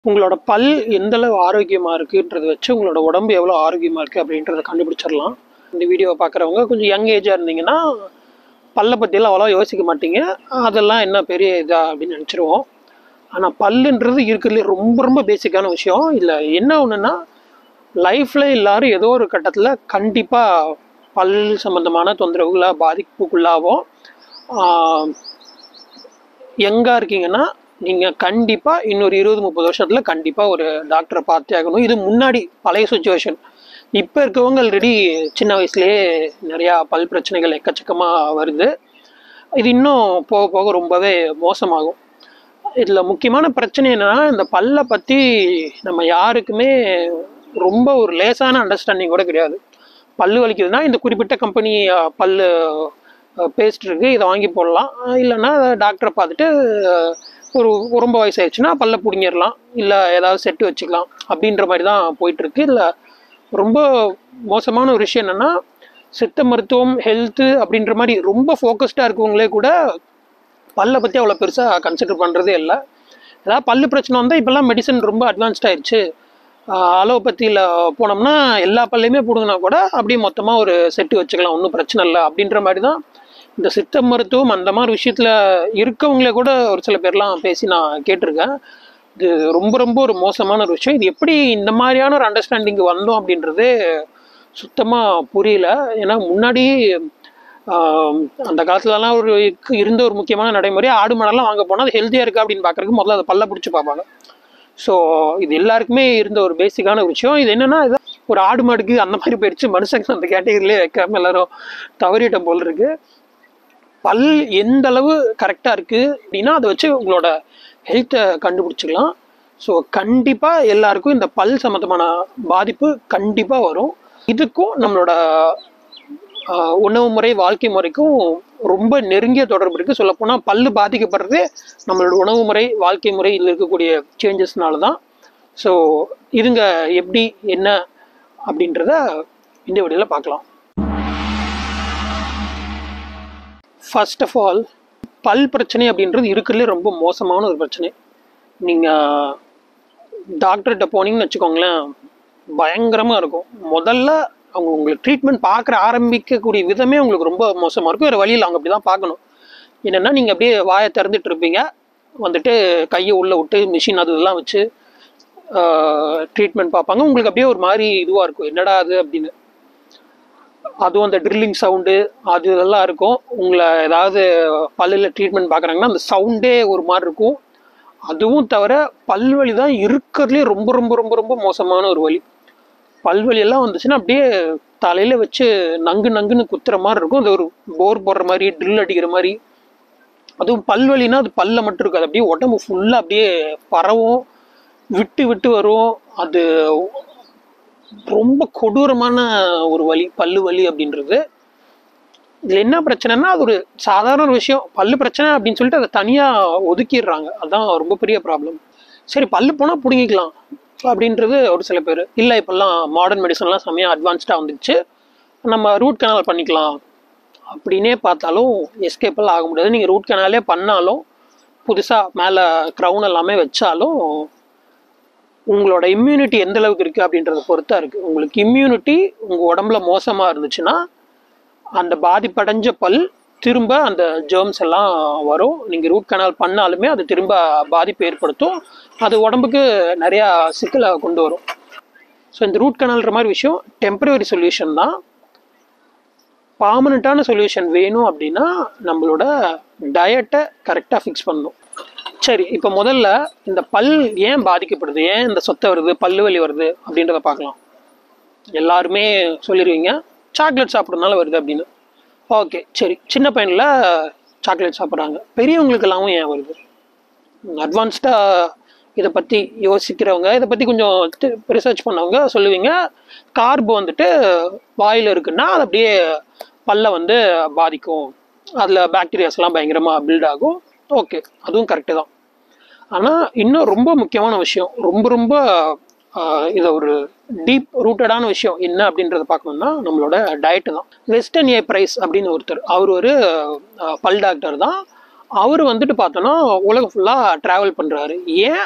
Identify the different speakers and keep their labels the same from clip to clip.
Speaker 1: உங்களோட பல் எந்த அளவு ஆரோக்கியமாக இருக்குன்றத வச்சு உங்களோட உடம்பு எவ்வளோ ஆரோக்கியமாக இருக்குது அப்படின்றத கண்டுபிடிச்சிடலாம் இந்த வீடியோவை பார்க்குறவங்க கொஞ்சம் யங் ஏஜாக இருந்தீங்கன்னா பல்லை பற்றியெல்லாம் அவ்வளோ யோசிக்க மாட்டீங்க அதெல்லாம் என்ன பெரிய இதா அப்படின்னு நினச்சிருவோம் ஆனால் பல்லுன்றது இருக்கிறதுலே ரொம்ப ரொம்ப பேசிக்கான விஷயம் இல்லை என்ன ஒன்றுன்னா லைஃப்பில் எல்லாரும் ஏதோ ஒரு கட்டத்தில் கண்டிப்பாக பல் சம்மந்தமான தொந்தரவுகளை பாதிப்புக்குள்ளாகும் யங்காக இருக்கீங்கன்னா நீங்கள் கண்டிப்பாக இன்னொரு இருபது முப்பது வருஷத்தில் கண்டிப்பாக ஒரு டாக்டரை பார்த்தே ஆகணும் இது முன்னாடி பழைய சுச்சுவேஷன் இப்போ இருக்கவங்க ஆல்ரெடி சின்ன வயசுலேயே நிறையா பல் பிரச்சனைகள் எக்கச்சக்கமாக வருது இது இன்னும் போக போக ரொம்பவே மோசமாகும் இதில் முக்கியமான பிரச்சனை என்னன்னா இந்த பல்லை பற்றி நம்ம யாருக்குமே ரொம்ப ஒரு லேசான அண்டர்ஸ்டாண்டிங் கூட கிடையாது பல்லு வலிக்குதுன்னா இந்த குறிப்பிட்ட கம்பெனி பல்லு பேஸ்ட் இருக்கு இதை வாங்கி போடலாம் அஹ் இல்லைன்னா டாக்டரை பார்த்துட்டு அஹ், ஒரு ரொம்ப வயசாயிடுச்சுன்னா பல்ல பிடுங்கிடலாம் இல்லை ஏதாவது செட்டு வச்சுக்கலாம் அப்படின்ற மாதிரி தான் போயிட்டு இருக்கு இல்லை ரொம்ப மோசமான ஒரு விஷயம் என்னன்னா சித்த மருத்துவம் ஹெல்த்து அப்படின்ற மாதிரி ரொம்ப ஃபோக்கஸ்டாக இருக்கவங்களே கூட பல்லை பற்றி அவ்வளோ பெருசாக கன்சிடர் பண்ணுறதே இல்லை ஏதாவது பல்லு பிரச்சனை வந்தால் இப்போல்லாம் மெடிசன் ரொம்ப அட்வான்ஸ்ட் ஆயிடுச்சு அலோபதியில் போனோம்னா எல்லா பல்லையுமே பிடுங்கினா கூட அப்படியே மொத்தமாக ஒரு செட்டு வச்சுக்கலாம் ஒன்றும் பிரச்சனை இல்லை அப்படின்ற மாதிரி தான் இந்த சித்த மருத்துவம் அந்த மாதிரி விஷயத்தில் இருக்கவங்களே கூட ஒரு சில பேர்லாம் பேசி நான் கேட்டிருக்கேன் இது ரொம்ப ரொம்ப ஒரு மோசமான ஒரு விஷயம் இது எப்படி இந்த மாதிரியான ஒரு அண்டர்ஸ்டாண்டிங் வந்தோம் அப்படின்றது சுத்தமாக புரியல ஏன்னா முன்னாடி ஆஹ், அந்த காலத்துலலாம் ஒரு இருக்கு- இருந்த ஒரு முக்கியமான நடைமுறை ஆடு மாடெல்லாம் வாங்க போனால் அது ஹெல்த்தியாக இருக்கா அப்படின்னு பார்க்கறதுக்கு முதல்ல அதை பல்ல பிடிச்சி பார்ப்பாங்க ஸோ இது எல்லாருக்குமே இருந்த ஒரு பேசிக்கான ஒரு விஷயம் இது என்னன்னா இது ஒரு ஆடு மாடுக்கு அந்த மாதிரி போயிடுச்சு மனுஷங்க அந்த கேட்டகரியிலே வைக்காம எல்லாரும் தவறிட்ட போல் இருக்கு பல் எந்த அளவு கரெக்டாக இருக்குது அப்படின்னா அதை வச்சு உங்களோட ஹெல்த்தை கண்டுபிடிச்சிக்கலாம் ஸோ கண்டிப்பாக எல்லாருக்கும் இந்த பல் சம்மந்தமான பாதிப்பு கண்டிப்பாக வரும் இதுக்கும் நம்மளோட ஆஹ், உணவு முறை வாழ்க்கை முறைக்கும் ரொம்ப நெருங்கிய தொடர்பு இருக்குது சொல்லப்போனால் பல்லு பாதிக்கப்படுறதே நம்மளோட உணவு முறை வாழ்க்கை முறையில் இருக்கக்கூடிய சேஞ்சஸ்னால தான் ஸோ இதுங்க எப்படி என்ன அப்படின்றத இந்த வீடியோவில் பார்க்கலாம் ஃபர்ஸ்ட் ஆஃப் ஆல் பல் பிரச்சனை அப்படின்றது இருக்கிறதுலே ரொம்ப மோசமான ஒரு பிரச்சனை நீங்கள் டாக்டர்கிட்ட போனீங்கன்னு வச்சுக்கோங்களேன் பயங்கரமாக இருக்கும் முதல்ல அவங்க உங்களுக்கு ட்ரீட்மெண்ட் பார்க்குற ஆரம்பிக்கக்கூடிய விதமே உங்களுக்கு ரொம்ப மோசமாக இருக்கும் வேறு வழியில் அவங்க அப்படி தான் பார்க்கணும் என்னென்னா நீங்கள் அப்படியே வாயை திறந்துட்டு இருப்பீங்க வந்துட்டு கையை உள்ளே விட்டு மிஷின் அது இதெல்லாம் வச்சு ட்ரீட்மெண்ட் பார்ப்பாங்க உங்களுக்கு அப்படியே ஒரு மாதிரி இதுவாக இருக்கும் என்னடா அது அப்படின்னு அதுவும் அந்த ட்ரில்லிங் சவுண்டு அது இதெல்லாம் இருக்கும் உங்களை ஏதாவது பல்லில் ட்ரீட்மெண்ட் பார்க்குறாங்கன்னா அந்த சவுண்டே ஒரு மாதிரி இருக்கும் அதுவும் தவிர பல்வலி தான் இருக்கிறதுலே ரொம்ப ரொம்ப ரொம்ப ரொம்ப மோசமான ஒரு வலி பல்வலி எல்லாம் வந்துச்சுன்னா அப்படியே தலையில் வச்சு நங்கு நங்குன்னு குத்துற மாதிரி இருக்கும் அது ஒரு போர் போடுற மாதிரி ட்ரில் அடிக்கிற மாதிரி அதுவும் பல்வலினா அது பல்ல மட்டும் இருக்காது அப்படியே உடம்பு ஃபுல்லாக அப்படியே பரவும் விட்டு விட்டு வரும் அது ரொம்ப கொடூரமான ஒரு வலி பல்லு வலி அப்படின்றது இதில் என்ன பிரச்சனைனா அது ஒரு சாதாரண ஒரு விஷயம் பல்லு பிரச்சனை அப்படின்னு சொல்லிட்டு அதை தனியாக ஒதுக்கிடுறாங்க அதுதான் ரொம்ப பெரிய ப்ராப்ளம் சரி பல்லு போனால் பிடுங்கிக்கலாம் அப்படின்றது ஒரு சில பேர் இல்லை இப்போல்லாம் மாடர்ன் மெடிசன்லாம் செம்மையாக அட்வான்ஸ்டாக வந்துடுச்சு நம்ம ரூட் கனால் பண்ணிக்கலாம் அப்படின்னே பார்த்தாலும் எஸ்கேப் எல்லாம் ஆக முடியாது நீங்கள் ரூட் கனாலே பண்ணாலும் புதுசாக மேலே க்ரௌன் எல்லாமே வச்சாலும் உங்களோட இம்யூனிட்டி எந்த அளவுக்கு இருக்குது அப்படின்றத பொறுத்தா இருக்குது உங்களுக்கு இம்யூனிட்டி உங்கள் உடம்புல மோசமாக இருந்துச்சுன்னா அந்த பாதிப்படைஞ்ச பல் திரும்ப அந்த ஜெர்ம்ஸ் எல்லாம் வரும் நீங்கள் ரூட் கனால் பண்ணாலுமே அது திரும்ப பாதிப்பு ஏற்படுத்தும் அது உடம்புக்கு நிறையா சிக்கலை கொண்டு வரும் ஸோ இந்த ரூட் கனால்ன்ற மாதிரி விஷயம் டெம்பரரி சொல்யூஷன் தான் பர்மனண்ட்டான சொல்யூஷன் வேணும் அப்படின்னா நம்மளோட டயட்டை கரெக்டாக ஃபிக்ஸ் பண்ணணும் சரி இப்போ முதல்ல இந்த பல் ஏன் பாதிக்கப்படுது ஏன் இந்த சொத்தை வருது பல்லு வலி வருது அப்படின்றத பார்க்கலாம் எல்லாருமே சொல்லிடுவீங்க சாக்லேட் சாப்பிட்றதுனால வருது அப்படின்னு ஓகே சரி சின்ன பையனில் சாக்லேட் சாப்பிட்றாங்க பெரியவங்களுக்கெல்லாம் ஏன் வருது அட்வான்ஸ்டாக இதை பற்றி யோசிக்கிறவங்க இதை பற்றி கொஞ்சம் ரிசர்ச் பண்ணவங்க சொல்லுவீங்க கார்பு வந்துட்டு வாயில் இருக்குன்னா அது அப்படியே பல்ல வந்து பாதிக்கும் அதில் பாக்டீரியாஸ்லாம் பயங்கரமாக பில்ட் ஆகும் ஓகே அதுவும் கரெக்டு தான் ஆனால் இன்னும் ரொம்ப முக்கியமான விஷயம் ரொம்ப ரொம்ப ஆஹ், இதை ஒரு டீப் ரூட்டடான விஷயம் என்ன அப்படின்றத பார்க்கணும்னா நம்மளோட டயட்டு தான் வெஸ்டர்ன் ஏ பிரைஸ் அப்படின்னு ஒருத்தர் அவர் ஒரு ஆஹ், பல் டாக்டர் தான் அவர் வந்துட்டு பார்த்தோன்னா உலகம் ஃபுல்லாக ட்ராவல் பண்ணுறாரு ஏன்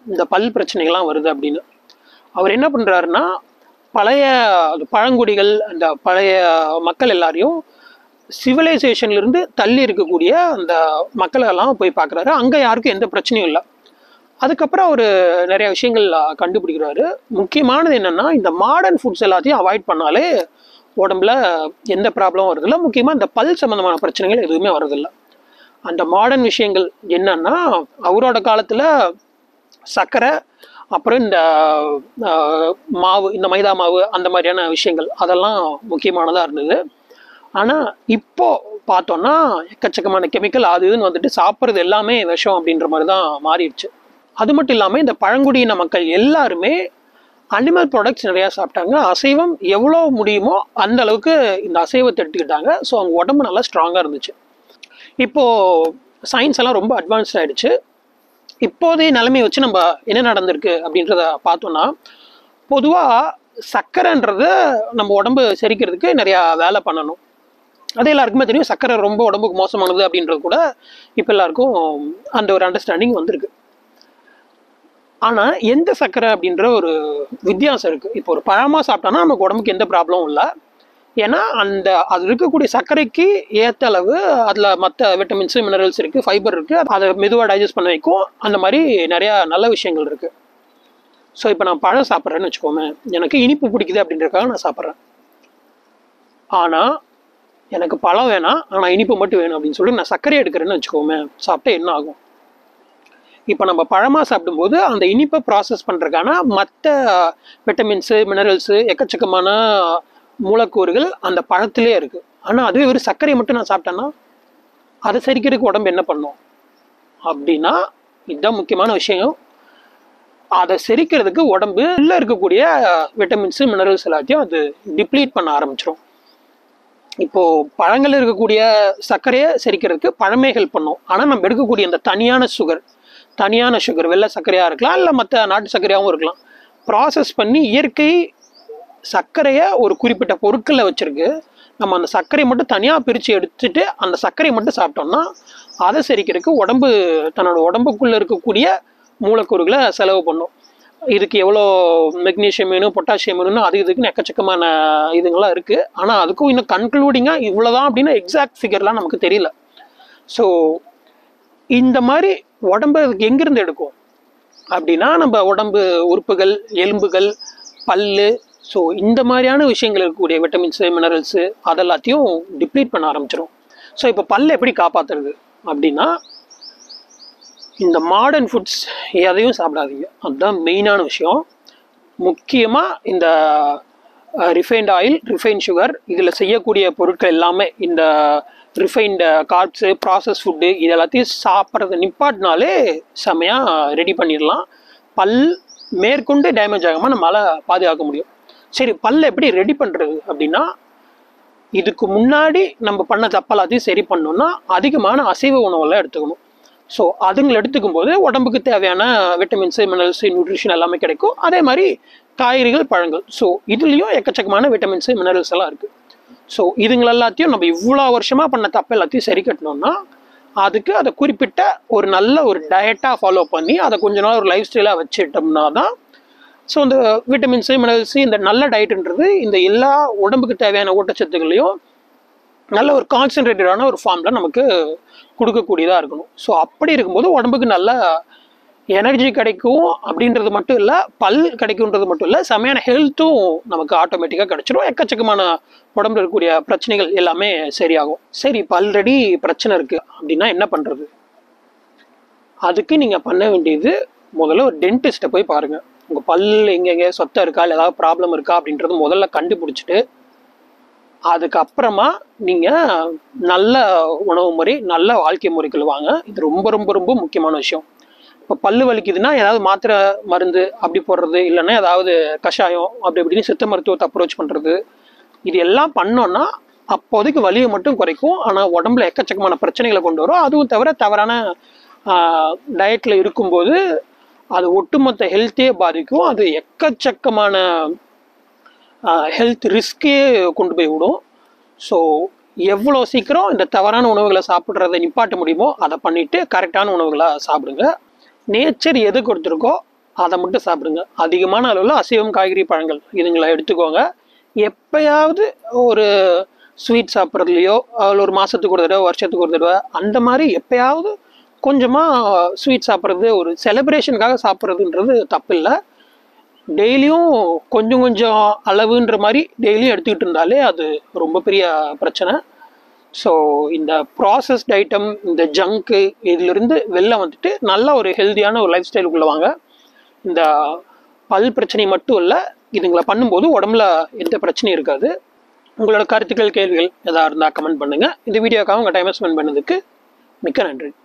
Speaker 1: இந்த பல் பிரச்சனைகள்லாம் வருது அப்படின்னு அவர் என்ன பண்ணுறாருன்னா பழைய அது பழங்குடிகள் அந்த பழைய மக்கள் எல்லாரையும் civilization-ல இருந்து தள்ளி இருக்கக்கூடிய அந்த மக்களை எல்லாம் போய் பார்க்குறாரு அங்கே யாருக்கும் எந்த பிரச்சனையும் இல்லை அதுக்கப்புறம் அவர் நிறைய விஷயங்கள் கண்டுபிடிக்கிறாரு முக்கியமானது என்னன்னா இந்த மாடர்ன் ஃபுட்ஸ் எல்லாத்தையும் அவாய்ட் பண்ணாலே உடம்புல எந்த ப்ராப்ளமும் வரதில்லை முக்கியமாக இந்த பல் சம்மந்தமான பிரச்சனைகள் எதுவுமே வரதில்லை அந்த மாடர்ன் விஷயங்கள் என்னன்னா அவரோட காலத்தில் சர்க்கரை அப்புறம் இந்த ஆஹ், மாவு இந்த மைதா மாவு அந்த மாதிரியான விஷயங்கள் அதெல்லாம் முக்கியமானதாக இருந்தது ஆனால் இப்போ பார்த்தோன்னா எக்கச்சக்கமான கெமிக்கல் அது இதுன்னு வந்துட்டு சாப்பிட்றது எல்லாமே விஷம் அப்படின்ற மாதிரி தான் மாறிடுச்சு அது மட்டும் இல்லாமல் இந்த பழங்குடியின மக்கள் எல்லாருமே அனிமல் ப்ராடக்ட்ஸ் நிறையா சாப்பிட்டாங்க அசைவம் எவ்வளோ முடியுமோ அந்த அளவுக்கு இந்த அசைவத்தை எடுத்துக்கிட்டாங்க ஸோ அவங்க உடம்பு நல்லா ஸ்ட்ராங்காக இருந்துச்சு இப்போது சயின்ஸ் எல்லாம் ரொம்ப அட்வான்ஸ்ட் ஆயிடுச்சு இப்போதைய நிலைமையை வச்சு நம்ம என்ன நடந்திருக்கு அப்படின்றத பார்த்தோம்னா பொதுவாக சர்க்கரைன்றது நம்ம உடம்பு செரிக்கிறதுக்கு நிறையா வேலை பண்ணணும் அது எல்லாருக்குமே தெரியும் சர்க்கரை ரொம்ப உடம்புக்கு மோசமானது அப்படின்றது கூட இப்போ எல்லாருக்கும் அந்த ஒரு அண்டர்ஸ்டாண்டிங் வந்திருக்கு ஆனால் எந்த சர்க்கரை அப்படின்ற ஒரு வித்தியாசம் இருக்குது இப்போ ஒரு பழமாக சாப்பிட்டோன்னா நமக்கு உடம்புக்கு எந்த ப்ராப்ளமும் இல்லை ஏன்னா அந்த அது இருக்கக்கூடிய சர்க்கரைக்கு ஏற்ற அளவு அதில் மற்ற விட்டமின்ஸு மினரல்ஸ் இருக்குது ஃபைபர் இருக்குது அதை மெதுவாக டைஜஸ்ட் பண்ண வைக்கும் அந்த மாதிரி நிறையா நல்ல விஷயங்கள் இருக்குது ஸோ இப்போ நான் பழம் சாப்பிட்றேன்னு வச்சுக்கோமே எனக்கு இனிப்பு பிடிக்குது அப்படின்றதுக்காக நான் சாப்பிட்றேன் ஆனால் எனக்கு பழம் வேணாம் ஆனால் இனிப்பு மட்டும் வேணும் அப்படின்னு சொல்லி நான் சர்க்கரை எடுக்கிறேன்னு வச்சுக்கோமே சாப்பிட்டா என்ன ஆகும் இப்போ நம்ம பழமாக சாப்பிடும்போது அந்த இனிப்பை ப்ராசஸ் பண்ணுறதுக்கான மற்ற விட்டமின்ஸு மினரல்ஸு எக்கச்சக்கமான மூலக்கூறுகள் அந்த பழத்திலே இருக்குது ஆனால் அதுவே ஒரு சர்க்கரையை மட்டும் நான் சாப்பிட்டேன்னா அதை சரிக்கிறதுக்கு உடம்பு என்ன பண்ணும் அப்படின்னா இதுதான் முக்கியமான விஷயம் அதை செரிக்கிறதுக்கு உடம்பு உள்ள இருக்கக்கூடிய விட்டமின்ஸு மினரல்ஸ் எல்லாத்தையும் அது டிப்ளீட் பண்ண ஆரம்பிச்சிடும் இப்போ பழங்கள் இருக்கக்கூடிய சர்க்கரையை செரிக்கிறதுக்கு பழமே ஹெல்ப் பண்ணும் ஆனால் நம்ம எடுக்கக்கூடிய இந்த தனியான சுகர் தனியான சுகர் வெள்ளை சர்க்கரையாக இருக்கலாம் இல்லை மற்ற நாட்டு சர்க்கரையாகவும் இருக்கலாம் ப்ராசஸ் பண்ணி இயற்கை சர்க்கரையை ஒரு குறிப்பிட்ட பொருட்களில் வச்சிருக்கு நம்ம அந்த சர்க்கரையை மட்டும் தனியாக பிரித்து எடுத்துட்டு அந்த சர்க்கரையை மட்டும் சாப்பிட்டோம்னா அதை செரிக்கிறதுக்கு உடம்பு தன்னோட உடம்புக்குள்ளே இருக்கக்கூடிய மூலக்கூறுகளை செலவு பண்ணும் இதுக்கு எவ்வளோ மெக்னீஷியம் வேணும் பொட்டாசியம் வேணும்னு அது இதுக்குன்னு எக்கச்சக்கமான இதுங்கெல்லாம் இருக்குது ஆனால் அதுக்கும் இன்னும் கன்க்ளூடிங்காக இவ்வளோதான் அப்படின்னு எக்ஸாக்ட் ஃபிகர்லாம் நமக்கு தெரியல ஸோ இந்த மாதிரி உடம்பு அதுக்கு எங்கேருந்து எடுக்கும் அப்படின்னா நம்ம உடம்பு உறுப்புகள் எலும்புகள் பல்லு ஸோ இந்த மாதிரியான விஷயங்கள் இருக்கக்கூடிய விட்டமின்ஸு மினரல்ஸு அதெல்லாத்தையும் டிப்ளீட் பண்ண ஆரம்பிச்சிடும் ஸோ இப்போ பல்லை எப்படி காப்பாற்றுறது அப்படின்னா இந்த மாடர்ன் ஃபுட்ஸ் எதையும் சாப்பிடாதீங்க அதுதான் மெயினான விஷயம் முக்கியமாக இந்த ரிஃபைன்ட் ஆயில் ரிஃபைன் சுகர் இதில் செய்யக்கூடிய பொருட்கள் எல்லாமே இந்த ரிஃபைன்டு கார்ப்ஸு ப்ராசஸ் ஃபுட்டு இது எல்லாத்தையும் சாப்பிட்றத நிப்பாட்டினாலே செமையாக ரெடி பண்ணிடலாம் பல் மேற்கொண்டு டேமேஜ் ஆகாமல் நம்மளால் பாதுகாக்க முடியும் சரி பல்ல எப்படி ரெடி பண்ணுறது அப்படின்னா இதுக்கு முன்னாடி நம்ம பண்ண தப்பெல்லாத்தையும் சரி பண்ணோம்னா அதிகமான அசைவ உணவெல்லாம் எடுத்துக்கணும் ஸோ அதுங்களை எடுத்துக்கும் போது உடம்புக்கு தேவையான விட்டமின்ஸு மினரல்ஸு நியூட்ரிஷன் எல்லாமே கிடைக்கும் அதே மாதிரி காய்கறிகள் பழங்கள் ஸோ இதுலேயும் எக்கச்சக்கமான விட்டமின்ஸு மினரல்ஸ் எல்லாம் இருக்குது ஸோ இதுங்கள எல்லாத்தையும் நம்ம இவ்வளோ வருஷமாக பண்ண தப்பு எல்லாத்தையும் சரி கட்டணும்னா அதுக்கு அதை குறிப்பிட்ட ஒரு நல்ல ஒரு டயட்டாக ஃபாலோ பண்ணி அதை கொஞ்ச நாள் ஒரு லைஃப் ஸ்டைலாக வச்சுட்டோம்னா தான் ஸோ இந்த விட்டமின்ஸு மினரல்ஸு இந்த நல்ல டயட்டுன்றது இந்த எல்லா உடம்புக்கு தேவையான ஊட்டச்சத்துக்களையும் நல்ல ஒரு கான்சென்ட்ரேட்டடான ஒரு ஃபார்மில் நமக்கு கொடுக்கக்கூடியதாக இருக்கணும் ஸோ அப்படி இருக்கும்போது உடம்புக்கு நல்ல எனர்ஜி கிடைக்கும் அப்படின்றது மட்டும் இல்லை பல் கிடைக்கும்ன்றது மட்டும் இல்லை செமையான ஹெல்த்தும் நமக்கு ஆட்டோமேட்டிக்காக கிடைச்சிரும் எக்கச்சக்கமான உடம்புல இருக்கக்கூடிய பிரச்சனைகள் எல்லாமே சரியாகும் சரி இப்போ ஆல்ரெடி பிரச்சனை இருக்குது அப்படின்னா என்ன பண்ணுறது அதுக்கு நீங்கள் பண்ண வேண்டியது முதல்ல ஒரு டென்டிஸ்ட்டை போய் பாருங்கள் உங்கள் பல் எங்கெங்கே சொத்தை இருக்கா இல்லை ஏதாவது ப்ராப்ளம் இருக்கா அப்படின்றது முதல்ல கண்டுபிடிச்சிட்டு அதுக்கப்புறமா நீங்கள் நல்ல உணவு முறை நல்ல வாழ்க்கை முறைகள் வாங்க இது ரொம்ப ரொம்ப ரொம்ப முக்கியமான விஷயம் இப்போ பல்லு வலிக்குதுன்னா ஏதாவது மாத்திரை மருந்து அப்படி போடுறது இல்லைன்னா ஏதாவது கஷாயம் அப்படி இப்படின்னு சித்த மருத்துவத்தை அப்ரோச் பண்ணுறது இது எல்லாம் பண்ணோன்னா அப்போதைக்கு வலியை மட்டும் குறைக்கும் ஆனால் உடம்புல எக்கச்சக்கமான பிரச்சனைகளை கொண்டு வரும் அதுவும் தவிர தவறான டயட்டில் இருக்கும்போது அது ஒட்டுமொத்த ஹெல்த்தையே பாதிக்கும் அது எக்கச்சக்கமான ஹெல்த் ரிஸ்கே கொண்டு போய் விடும் ஸோ எவ்வளோ சீக்கிரம் இந்த தவறான உணவுகளை சாப்பிட்றதை நிப்பாட்ட முடியுமோ அதை பண்ணிவிட்டு கரெக்டான உணவுகளை சாப்பிடுங்க நேச்சர் எது கொடுத்துருக்கோ அதை மட்டும் சாப்பிடுங்க அதிகமான அளவில் அசைவம் காய்கறி பழங்கள் இதுங்களை எடுத்துக்கோங்க எப்பயாவது ஒரு ஸ்வீட் சாப்பிட்றதுலையோ அதில் ஒரு மாதத்துக்கு ஒரு தடவை வருஷத்துக்கு ஒரு தடவை அந்த மாதிரி எப்பயாவது கொஞ்சமாக ஸ்வீட் சாப்பிட்றது ஒரு செலிப்ரேஷனுக்காக சாப்பிட்றதுன்றது தப்பு இல்லை டெய்லியும் கொஞ்சம் கொஞ்சம் அளவுன்ற மாதிரி டெய்லியும் எடுத்துக்கிட்டு இருந்தாலே அது ரொம்ப பெரிய பிரச்சனை ஸோ இந்த ப்ராசஸ்ட் ஐட்டம் இந்த ஜங்க்கு இதிலிருந்து வெளில வந்துட்டு நல்ல ஒரு ஹெல்த்தியான ஒரு லைஃப் ஸ்டைலுக்குள்ளே வாங்க இந்த பல் பிரச்சனை மட்டும் இல்லை இதுங்களை பண்ணும்போது உடம்புல எந்த பிரச்சனையும் இருக்காது உங்களோட கருத்துக்கள் கேள்விகள் எதாக இருந்தால் கமெண்ட் பண்ணுங்கள் இந்த வீடியோக்காக உங்கள் டைமை ஸ்பெண்ட் பண்ணதுக்கு மிக்க நன்றி